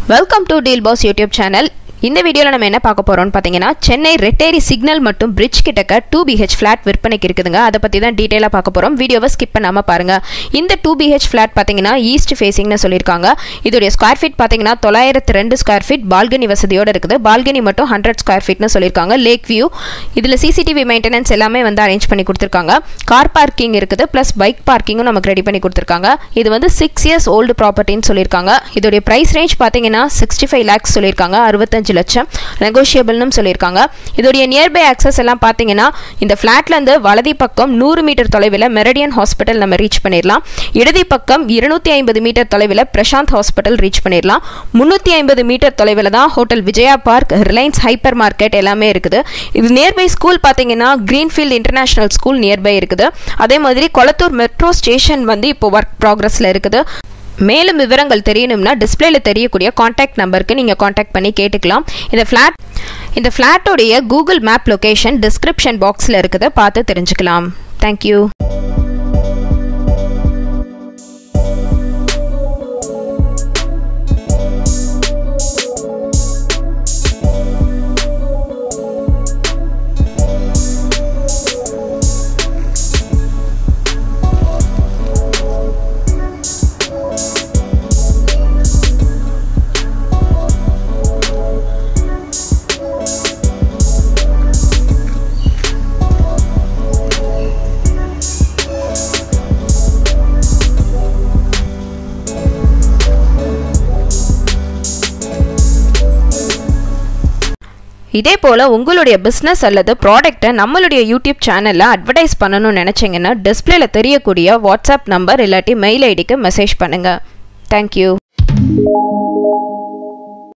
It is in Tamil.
welcome to deal boss YouTube channel இந்த வீடியோவில் நம்ம என்ன பார்க்க போகிறோம்னு பார்த்தீங்கன்னா சென்னை ரெட்டேரி சிக்னல் மற்றும் பிரிட்ஜ் கிட்டக்க டூ பிஹெச் ஃப்ளாட் விற்பனைக்கு இருக்குதுங்க அதை பற்றி தான் டீட்டெயிலாக பார்க்க போகிறோம் வீடியோவை ஸ்கிப் பண்ணாமல் பாருங்கள் இந்த டூ பிஹெச் ஃப்ளாட் பார்த்தீங்கன்னா ஈஸ்ட் ஃபேஸிங்னு சொல்லியிருக்காங்க இதோடைய ஸ்கொயர் ஃபீட் பார்த்தீங்கன்னா தொள்ளாயிரத்து ரெண்டு ஸ்கொயர் ஃபீட் பால்கனி வசதியோடு இருக்குது பால்கனி மட்டும் ஹண்ட்ரட் ஸ்கொயர் ஃபீட்னு சொல்லியிருக்காங்க லேக் வியூ இதில் சிசிடிவி மெயின்டெனன்ஸ் எல்லாமே வந்து அரேஞ்ச் பண்ணி கொடுத்துருக்காங்க கார் பார்க்கிங் இருக்குது ப்ளஸ் பைக் பார்க்கிங்கும் நமக்கு ரெடி பண்ணி கொடுத்துருக்காங்க இது வந்து சிக்ஸ் இயர்ஸ் ஓல்டு ப்ராப்பர்ட்டின்னு சொல்லியிருக்காங்க இதோடைய ப்ரைஸ் ரேஞ்ச் பார்த்தீங்கன்னா சிக்ஸ்டி ஃபைவ் லேக்ஸ் சொல்லியிருக்காங்க அறுபத்தஞ்சு லட்சம் நெகோஷியபிள்னு சொல்லியிருக்காங்க இதோடைய நியர்பை ஆக்சஸ் எல்லாம் பார்த்தீங்கன்னா இந்த ஃப்ளாட்லேருந்து வலதி பக்கம் நூறு மீட்டர் தொலைவில் மெரடியன் ஹாஸ்பிட்டல் நம்ம ரீச் பண்ணிடலாம் இடது பக்கம் இருநூத்தி ஐம்பது மீட்டர் தொலைவில் பிரசாந்த் ஹாஸ்பிட்டல் ரீச் பண்ணிடலாம் முந்நூற்றி ஐம்பது மீட்டர் தொலைவில் தான் hotel Vijaya park Reliance hyper market எல்லாமே இருக்குது இது நியர்பை ஸ்கூல் பார்த்தீங்கன்னா கிரீன்ஃபீல்ட் இன்டர்நேஷனல் ஸ்கூல் நியர்பை இருக்குது அதே மாதிரி கொளத்தூர் மெட்ரோ ஸ்டேஷன் வந்து இப்போ ஒர்க் ப்ராக்ரஸில் இருக்குது மேலும் விவரங்கள் தெரியணும்னா டிஸ்பிளேல தெரியக்கூடிய காண்டாக்ட் நம்பருக்கு நீங்கள் காண்டாக்ட் பண்ணி கேட்டுக்கலாம் இந்த ஃப்ளாட் இந்த ஃப்ளாட்டோடைய கூகுள் மேப் லொகேஷன் டிஸ்கிரிப்ஷன் பாக்ஸில் இருக்குது பார்த்து தெரிஞ்சுக்கலாம் தேங்க்யூ இதே போல் உங்களுடைய பிஸ்னஸ் அல்லது ப்ராடக்ட்டை நம்மளுடைய யூடியூப் சேனலில் அட்வர்டைஸ் பண்ணணும்னு நினச்சிங்கன்னா டிஸ்பிளேல தெரியக்கூடிய வாட்ஸ்அப் நம்பர் இல்லாட்டி மெயில் ஐடிக்கு மெசேஜ் பண்ணுங்கள் தேங்க்யூ